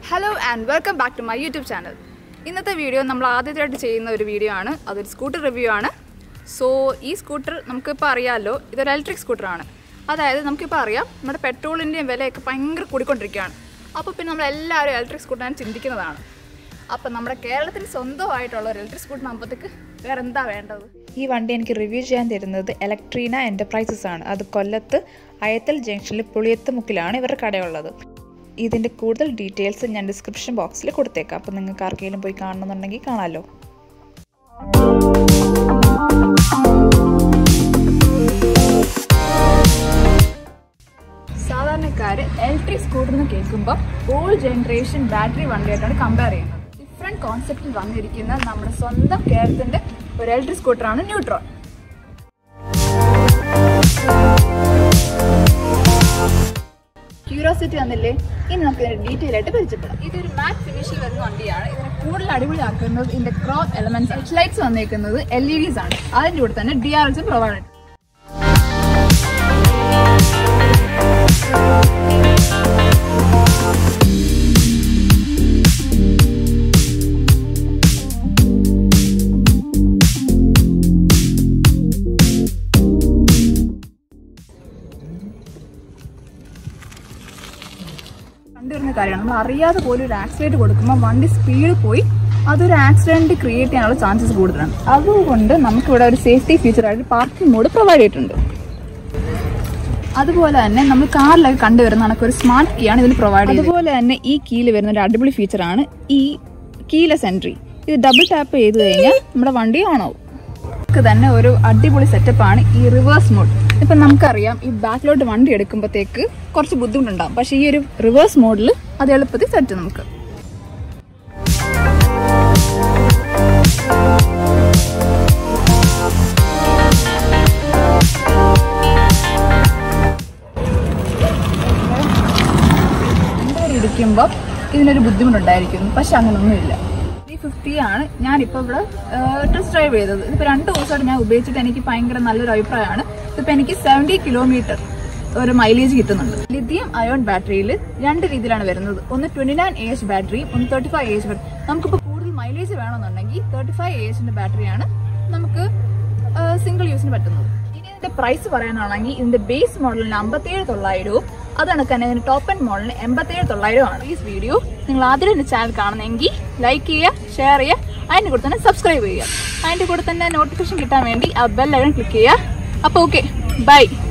hello and welcome back to my YouTube channel ഇന്നത്തെ video നമ്മൾ ആദ്യമായിട്ട് ചെയ്യുന്ന ഒരു വീഡിയോ ആണ് അതൊരു സ്കൂട്ടർ റിവ്യൂ ആണ് സോ ഈ സ്കൂട്ടർ നമുക്കിപ്പോൾ അറിയാമല്ലോ ഇതൊരു ഇലക്ട്രിക് സ്കൂട്ടറാണ് അതായത് നമുക്കിപ്പോൾ അറിയാം നമ്മുടെ പെട്രോളിൻ്റെയും വിലയൊക്കെ ഭയങ്കര കൂടിക്കൊണ്ടിരിക്കുകയാണ് അപ്പോൾ പിന്നെ നമ്മൾ എല്ലാവരും ഇലക്ട്രിക് സ്കൂട്ടറാണ് ചിന്തിക്കുന്നതാണ് അപ്പം നമ്മുടെ കേരളത്തിൽ സ്വന്തമായിട്ടുള്ള ഒരു ഇലക്ട്രിക് സ്കൂട്ടറിനാകുമ്പോഴത്തേക്ക് വേറെ എന്താ വേണ്ടത് ഈ വണ്ടി എനിക്ക് റിവ്യൂ ചെയ്യാൻ തരുന്നത് ഇലക്ട്രീന എൻ്റർപ്രൈസസ് ആണ് അത് കൊല്ലത്ത് അയത്തൽ ജംഗ്ഷനിൽ പുളിയത്ത് മുക്കിലാണ് ഇവരുടെ കടയുള്ളത് ഇതിൻ്റെ കൂടുതൽ ഡീറ്റെയിൽസ് ഞാൻ ഡിസ്ക്രിപ്ഷൻ ബോക്സിൽ കൊടുത്തേക്കാം അപ്പോൾ നിങ്ങൾക്ക് ആർക്കെങ്കിലും പോയി കാണണമെന്നുണ്ടെങ്കിൽ കാണാമല്ലോ സാധാരണക്കാർ ഇലക്ട്രിക് സ്കൂട്ടർ എന്ന് കേൾക്കുമ്പോൾ ഓൾഡ് ജനറേഷൻ ബാറ്ററി വണ്ടിയായിട്ടാണ് കമ്പയർ ചെയ്യുന്നത് ഡിഫറെൻറ്റ് കോൺസെപ്റ്റിൽ വന്നിരിക്കുന്ന നമ്മുടെ സ്വന്തം കേരളത്തിൻ്റെ ഒരു ഇലക്ട്രിക് സ്കൂട്ടറാണ് ന്യൂട്രോൺ ക്യൂരിയോസിറ്റി വന്നില്ലേ ഇനി നമുക്ക് ഇതിന്റെ ഡീറ്റെയിൽ ആയിട്ട് പരിചയപ്പെടാം ഇതൊരു മാറ്റ് ഫിനിഷിൽ വരുന്ന വണ്ടിയാണ് ഇതിനെ കൂടുതൽ അടിപൊളിയാക്കുന്നത് ഇതിന്റെ ക്രോപ്പ് എലമെന്റ്സ് ഹെഡ് ലൈറ്റ്സ് വന്നിരിക്കുന്നത് എൽ ഇ ഡിസ് ആണ് അതിന്റെ കൂടെ തന്നെ ഡി ആർ എൽസ് പ്രൊവൈഡ് കണ്ടുവരുന്ന കാര്യമാണ് നമ്മൾ അറിയാതെ പോലും ഒരു ആക്സിഡന്റ് കൊടുക്കുമ്പോൾ വണ്ടി സ്പീഡ് പോയി അതൊരു ആക്സിഡന്റ് ക്രിയേറ്റ് ചെയ്യാനുള്ള ചാൻസസ് കൂടുതലാണ് അതുകൊണ്ട് നമുക്കിവിടെ ഒരു സേഫ്റ്റി ഫീച്ചറായിട്ട് പാർക്കിംഗ് മോഡ് പ്രൊവൈഡ് ചെയ്തിട്ടുണ്ട് അതുപോലെ തന്നെ നമ്മൾ കാറിലൊക്കെ കണ്ടുവരുന്ന കണക്ക് ഒരു സ്മാർട്ട് കീ ആണ് ഇതിൽ പ്രൊവൈഡ് ചെയ്യുന്നത് അതുപോലെ തന്നെ ഈ കീയിൽ വരുന്ന ഒരു അടിപൊളി ഫീച്ചറാണ് ഈ കീലെസ് എൻട്രി ഇത് ഡബിൾ ടാപ്പ് ചെയ്ത് കഴിഞ്ഞാൽ നമ്മുടെ വണ്ടി ഓൺ ആവും നമുക്ക് തന്നെ ഒരു അടിപൊളി സെറ്റപ്പ് ആണ് ഈ റിവേഴ്സ് മോഡ് ഇപ്പൊ നമുക്കറിയാം ഈ ബാക്കിലോട്ട് വണ്ടി എടുക്കുമ്പോഴത്തേക്ക് കുറച്ച് ബുദ്ധിമുട്ടുണ്ടാകും പക്ഷെ ഈ ഒരു റിവേഴ്സ് മോഡിൽ അത് എളുപ്പത്തിൽ സെറ്റ് നമുക്ക് ഇരിക്കുമ്പോൾ ഇതിനൊരു ബുദ്ധിമുട്ടുണ്ടായിരിക്കും പക്ഷെ അങ്ങനൊന്നുമില്ല ത്രീ ഫിഫ്റ്റി ആണ് ഞാനിപ്പോൾ ഇവിടെ ടെസ്റ്റ് ഡ്രൈവ് ചെയ്തത് ഇതിപ്പോൾ രണ്ട് ദിവസമായിട്ട് ഞാൻ ഉപയോഗിച്ചിട്ട് എനിക്ക് ഭയങ്കര നല്ലൊരു അഭിപ്രായമാണ് ഇതിപ്പോൾ എനിക്ക് സെവൻറ്റി കിലോമീറ്റർ ഒരു മൈലേജ് കിട്ടുന്നുണ്ട് ലിഥിയം അയോൺ ബാറ്ററിയിൽ രണ്ട് രീതിയിലാണ് വരുന്നത് ഒന്ന് ട്വന്റി നയൻ എ എച്ച് ബാറ്ററിയും ഒന്ന് thirty five A H battery നമുക്കിപ്പോൾ കൂടുതൽ മൈലേജ് വേണമെന്നുണ്ടെങ്കിൽ തേർട്ടി ഫൈവ് എ എച്ചിന്റെ ബാറ്ററിയാണ് നമുക്ക് സിംഗിൾ യൂസിന് പറ്റുന്നത് ഇനി ഇതിന്റെ പ്രൈസ് പറയാനാണെങ്കിൽ ഇതിന്റെ ബേസ് മോഡലിന് അമ്പത്തേഴ് തൊള്ളായിരവും അത് കണക്ക് തന്നെ ഇതിന്റെ ടോപ്പ് ആൻഡ് മോഡലിന് എൺപത്തേഴ് തൊള്ളായിരമാണ് ഈ വീഡിയോ നിങ്ങൾ ആദ്യം എന്റെ ചാനൽ കാണുന്നെങ്കിൽ ലൈക്ക് ചെയ്യുക ഷെയർ ചെയ്യുക അതിന്റെ കൂടെ തന്നെ സബ്സ്ക്രൈബ് ചെയ്യുക അതിന്റെ കൂടെ തന്നെ നോട്ടിഫിക്കേഷൻ കിട്ടാൻ വേണ്ടി ആ ബെൽ ഐക്കൺ ക്ലിക്ക് ചെയ്യുക അപ്പോൾ ഓക്കെ ബൈ